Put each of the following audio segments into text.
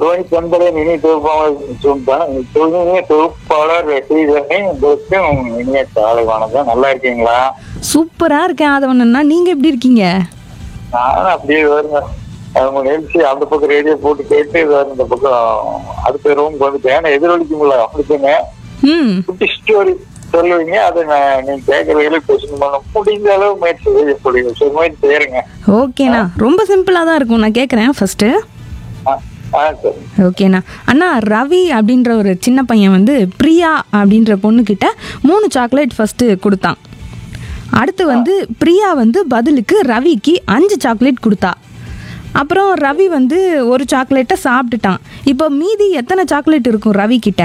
தோனி பண்பலை இனி தொகுப்பாளர் இனிய தொகுப்பாளர் ஸ்ரீதரனை உங்களுக்கும் இனிய காலை வணக்கம் நல்லா இருக்கீங்களா சூப்பரா இருக்கேன் ஆதவனண்ணா நீங்க எப்படி இருக்கீங்க நானும் அப்படியே வருங்க அவங்க நிகழ்ச்சி அந்த பக்கம் ரேடியோ போட்டு கேட்டு இது வரும் இந்த பக்கம் அடுத்த ரூமுக்கு வந்துட்டேன் ஏன்னா எதிரொலிக்கும்ல அப்படிங்க ம் குட்டி ஸ்டோரி சொல்லுவீங்க அதை நான் நீங்க கேட்கறதுல கொஸ்டின் பண்ண முடிஞ்ச அளவு முயற்சி செய்ய முடியும் சரி முயற்சி செய்யறேங்க ஓகேண்ணா ரொம்ப சிம்பிளா தான் இருக்கும் நான் கேட்குறேன் ஃபர்ஸ்ட் ஆ ஆ சரி ஓகேண்ணா அண்ணா ரவி அப்படின்ற ஒரு சின்ன பையன் வந்து பிரியா அப்படின்ற பொண்ணுக்கிட்ட மூணு சாக்லேட் ஃபர்ஸ்ட் கொடுத்தான் அடுத்து வந்து பிரியா வந்து பதிலுக்கு ரவிக்கு அஞ்சு சாக்லேட் கொடுத்தா அப்புறம் ரவி வந்து ஒரு சாக்லேட்டை சாப்பிட்டுட்டான் இப்போ மீதி எத்தனை சாக்லேட் இருக்கும் ரவி கிட்ட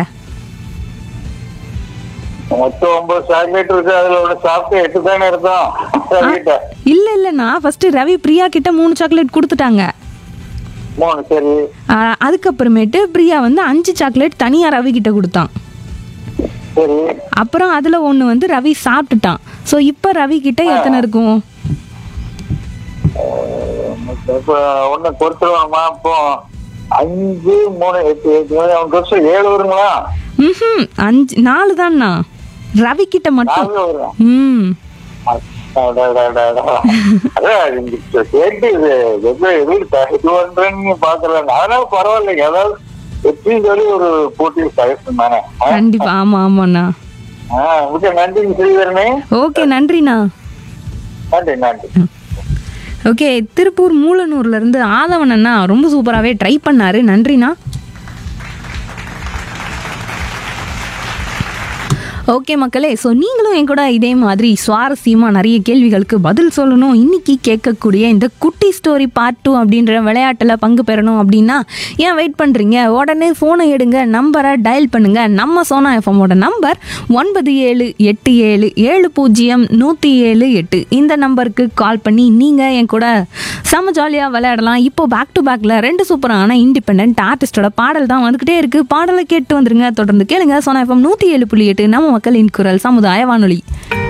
மொத்தம் ஒன்பது சாக்லேட் இருக்கு அதுல ஒண்ணு சாப்பிட்டு எட்டு தானே இருக்கும் சாக்லேட்ட இல்ல இல்லைண்ணா ஃபர்ஸ்ட் ரவி பிரியா கிட்ட மூணு சாக்லேட் கொடுத்துட்டாங்க மூணு சரி ஆ, அதுக்கப்புறமேட்டு பிரியா வந்து அஞ்சு சாக்லேட் தனியா ரவி கிட்ட கொடுத்தான் சரி அப்புறம் அதுல ஒண்ணு வந்து ரவி சாப்பிட்டுட்டான் ஸோ இப்போ ரவி கிட்ட எத்தனை இருக்கும் இப்ப ஒண்ணு கொடுத்துருவாமா இப்போ அஞ்சு மூணு எட்டு எட்டு மணி அவன் வருஷம் ஏழு வருங்களா ம் அஞ்சு நாலு தான்ண்ணா ரவி கிட்ட மட்டும் நாலு வரும் ம் அடடடடடா. அதான் இந்த கேட்டு இது எப்படி எப்படி இது பண்றேன்னு பாக்குறேன் அதனால பரவாயில்லைங்க அதாவது எப்படியும் சொல்லி ஒரு போட்டி சஜஷன் தானே ஆ? கண்டிப்பா ஆமா ஆமாண்ணா ஆ, மிக்க நன்றிங்க ஸ்ரீதரனே ஓகே நன்றிண்ணா நன்றி நன்றி ஓகே திருப்பூர் மூலனூர்ல இருந்து ஆதவன் அண்ணா ரொம்ப சூப்பராகவே ட்ரை பண்ணாரு நன்றிண்ணா ஓகே மக்களே ஸோ நீங்களும் என் கூட இதே மாதிரி சுவாரஸ்யமாக நிறைய கேள்விகளுக்கு பதில் சொல்லணும் இன்னைக்கு கேட்கக்கூடிய இந்த குட்டி ஸ்டோரி பார்ட் டூ அப்படின்ற விளையாட்டில் பங்கு பெறணும் அப்படின்னா ஏன் வெயிட் பண்ணுறீங்க உடனே ஃபோனை எடுங்க நம்பரை டயல் பண்ணுங்க நம்ம சோனா எஃப்எம்மோட நம்பர் ஒன்பது ஏழு எட்டு ஏழு ஏழு பூஜ்ஜியம் நூற்றி ஏழு எட்டு இந்த நம்பருக்கு கால் பண்ணி நீங்கள் என் கூட செம்ம ஜாலியாக விளையாடலாம் இப்போ பேக் டு பேக்கில் ரெண்டு சூப்பரான இண்டிபெண்ட் ஆர்டிஸ்டோட பாடல் தான் வந்துக்கிட்டே இருக்குது பாடலை கேட்டு வந்துருங்க தொடர்ந்து கேளுங்க சோனா எஃப்எம் நூற்றி ஏழு புள்ளி எட்டு நம்ம மக்களின் குரல் சமுதாய வானொலி